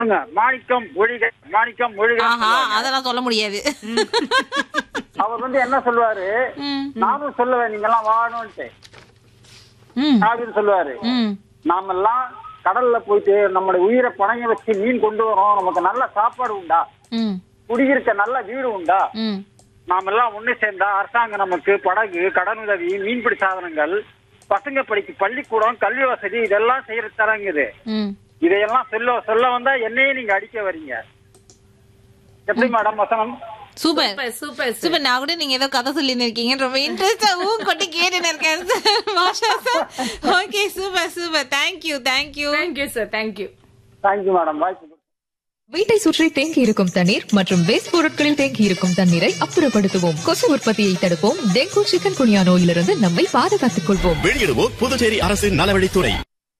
சொல்லுங்க. மாணிக்கம் ஒழிக மாணிக்கம் ஒழிக ஆஹா அதெல்லாம் சொல்ல முடியாது அவர் வந்து என்ன சொல்லுவாரு ம், நானும் சொல்லுவேன் நீங்க எல்லாம் வாழணும்ட்டு ம், அப்படின்னு சொல்லுவாரு ம். நாமெல்லாம் கடல்ல போயிட்டு நம்மளுடைய உயிரை பணங்க வச்சு மீன் கொண்டு வரோம் நமக்கு நல்ல சாப்பாடு உண்டா ம், குடியிருக்க நல்ல வீடு உண்டா ம். நாமெல்லாம் ஒண்ணு சேர்ந்தா அரசாங்கம் நமக்கு படகு கடனுதவி மீன்பிடி சாதனங்கள் பசங்க படிக்க பள்ளிக்கூடம் கல்வி வசதி இதெல்லாம் செய்யற தரங்குது ம். இதையெல்லாம் சொல்ல சொல்ல வந்தா என்னையே நீங்க அடிக்க வர்றீங்க எப்படி மேடம் வசனம் super super super sir super நான் கூட நீங்க ஏதோ கதை சொல்லின்னு இருக்கீங்க ரொம்ப இன்ட்ரெஸ்டா ஊ கொட்டி கேட்டுன்னு இருக்கேன் சார் மாஷா sir okay super super thank you thank you thank you sir thank you thank you madam வாய்ப்பு வீட்டை சுற்றி தேங்கி இருக்கும் தண்ணீர் மற்றும் வேஸ்ட் பொருட்களில் தேங்கி இருக்கும் தண்ணீரை அப்புறப்படுத்துவோம் கொசு உற்பத்தியை தடுப்போம் டெங்கு சிக்கன் குனியா நோயிலிருந்து நம்மை பாதுகாத்துக் கொள்வோம் வெளியிடுவோர் புதுச்சேரி அரசின் நலவழித்துறை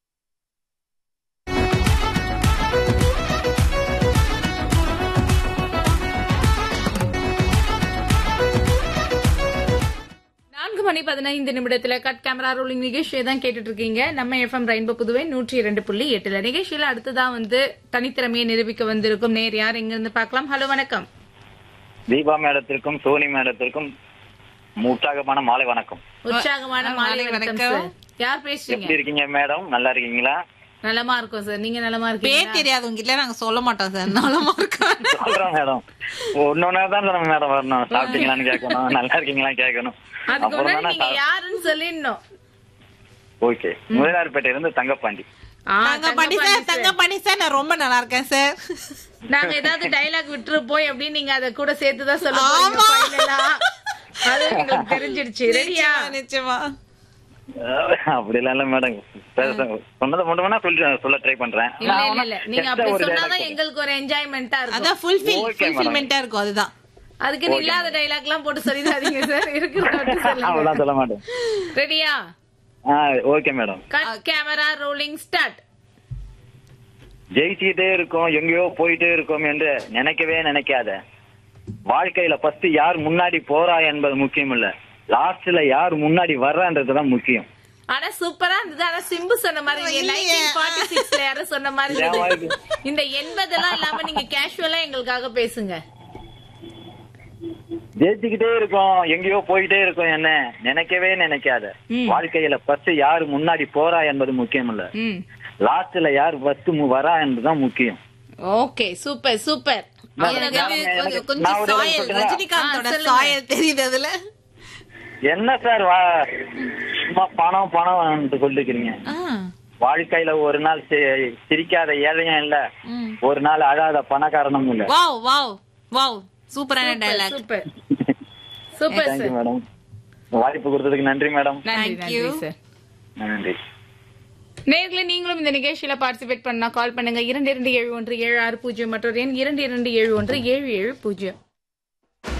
நான்கு மணி பதினைந்து நிமிடத்துல கட் கேமரா ரோலிங் நிகழ்ச்சியை தான் கேட்டுட்டு இருக்கீங்க நம்ம எஃப்எம் ரெயின்போ புதுவை நூற்றி இரண்டு புள்ளி எட்டுல நிகழ்ச்சியில அடுத்ததா வந்து தனித்திறமையை நிரூபிக்க வந்திருக்கும் நேர் யார் எங்க இருந்து பார்க்கலாம் ஹலோ வணக்கம் தீபா மேடத்திற்கும் சோனி மேடத்திற்கும் உற்சாகமான மாலை வணக்கம் உற்சாகமான ஆ, மாலை மாலை வணக்கம் வணக்கம். சார் யார் பேசுறீங்க எப்படி இருக்கீங்க மேடம் நல்லா இருக்கீங்களா நலமா இருக்கும் சார் நீங்க நலமா பேர் இருக்கீங்க தெரியாது உங்ககிட்ட நாங்க சொல்ல மாட்டோம் சார் நலமா இருக்கோம் சொல்றேன் மேடம் ஒன்னொன்னா தான் நம்ம மேடம் வரணும் சாப்பிட்டீங்களான்னு கேட்கணும் நல்லா இருக்கீங்களா கேட்கணும் அதுக்கு அப்புறம் முன்னாடி தானே நீங்க யாருன்னு சொல்லிடணும் ஓகே முதலாளிப்பேட்டை இருந்து தங்கப்பாண்டி ஆ, தங்க பண்ணி தங்கப்பாண்டி சார் தங்க பண்ணி சார் நான் ரொம்ப நல்லா இருக்கேன் சார் நாங்க ஏதாவது டைலாக் விட்டுரு போய் அப்படின்னு நீங்க அத கூட சேர்த்து தான் சொல்ல போறீங்க ஆமா. final ஆ. அது எங்களுக்கு தெரிஞ்சிடுச்சு ரெடியா நிச்சயமா, நிச்சயமா அப்படி எல்லாம் இல்ல மேடம் சொன்னதை மட்டும் வேணா சொல்லி சொல்ல ட்ரை பண்றேன் இல்ல இல்ல இல்ல நீங்க extra அப்படி ஒரு dialogue சொன்னாதான் சொல்றேன். எங்களுக்கு ஒரு என்ஜாய்மெண்டா இருக்கும் அதான் ஃபுல்ஃபில் Okay, madam. ஃபுல்ஃபில்மெண்டா இருக்கும் அதுதான் அதுக்கு இல்லாத டைலாக் எல்லாம் போட்டு சொல்லிடாதீங்க சார் இருக்கிறத சொல்லுங்க அவ்வளவுதான் சொல்ல மாட்டேன் ரெடியா ஆ okay madam cut camera rolling start ஜெயிச்சுக்கிட்டே இருக்கோம் எங்கேயோ போயிட்டே இருக்கோம் என்று நினைக்கவே நினைக்காத வாழ்க்கையில ஃபர்ஸ்ட் யார் முன்னாடி போறா என்பது முக்கியம் இல்ல லாஸ்ட்ல யார் முன்னாடி வர்றான்றதுதான் முக்கியம் ஆனா சூப்பரா இருந்தது ஆனா சிம்பு சொன்ன மாதிரி இல்லையே. நைன்டீன் ஃபார்ட்டி சிக்ஸ்ல யாரும் சொன்ன மாதிரி என் இருந்தது வாழ்க்கை- இந்த எண்பதெல்லாம் இல்லாம நீங்க கேஷுவலா எங்களுக்காக பேசுங்க ஜெயிச்சுக்கிட்டே இருக்கோம் எங்கேயோ போயிட்டே இருக்கோம் என்ன நினைக்கவே நினைக்காத ம். வாழ்க்கையில ஃபர்ஸ்ட் யார் முன்னாடி போறா என்பது முக்கியம் இல்ல ம் லாஸ்ட்ல யார் ஃபர்ஸ்ட் வரா என்பதுதான் முக்கியம் ஓகே சூப்பர் சூப்பர் எனக்கு நான் அது எனக்கு- கொஞ்சம் கொஞ்சம் நான் ஒரு சாயல் சொல்றேன். ரஜினிகாந்தோட ஆ, சொல்லுங்க. சாயல் தெரியுது அதுல என்ன சார் வா- சும்மா பணம் பணம் சொல்லிருக்கீங்க ஆ, வாழ்க்கையில ஒரு நாள் சி- சிரிக்காத ஏழையும் இல்ல ம். ஒரு நாள் அழாத பணக்காரனும் இல்ல வாவ் வாவ் வாவ் சூப்பரான dialogue super super thank you sir madam வாய்ப்பு கொடுத்ததுக்கு நன்றி மேடம் நன்றி Thank you. நன்றி சார் நன்றி நேர்களை நீங்களும் இந்த நிகழ்ச்சியில பார்ட்டிசிபேட் பண்ணா கால் பண்ணுங்க இரண்டு இரண்டு ஏழு ஒன்று ஏழு ஆறு பூஜ்ஜியம் மற்றொரு எண் இரண்டு இரண்டு ஏழு ஒன்று ஏழு ஏழு பூஜ்ஜியம்